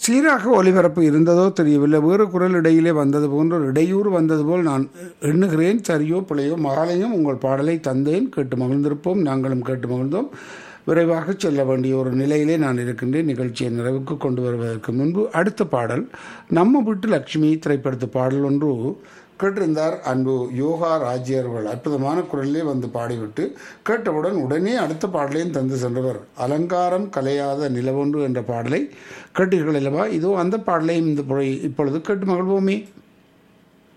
சீராக ஒலிபரப்பு இருந்ததோ தெரியவில்லை வேறு குரல் இடையிலே வந்தது போன்ற ஒரு இடையூறு வந்தது போல் நான் எண்ணுகிறேன் சரியோ பிழையோ மாலையும் உங்கள் பாடலை தந்தேன் கேட்டு மகிழ்ந்திருப்போம் நாங்களும் கேட்டு மகிழ்ந்தோம் விரைவாக செல்ல வேண்டிய ஒரு நிலையிலே நான் இருக்கின்றேன் நிகழ்ச்சியை நிறைவுக்கு கொண்டு வருவதற்கு முன்பு அடுத்த பாடல் நம்ம வீட்டு லட்சுமி திரைப்படத்து பாடல் ஒன்று கேட்டிருந்தார் அன்பு யோகா ராஜி அவர்கள் அற்புதமான குரலிலே வந்து பாடிவிட்டு கேட்டவுடன் உடனே அடுத்த பாடலையும் தந்து சென்றவர் அலங்காரம் கலையாத நிலவொன்று என்ற பாடலை கேட்டீர்கள் அல்லவா இதோ அந்த பாடலையும் இந்த பொழுது- இப்பொழுது கேட்டு மகிழ்வோமே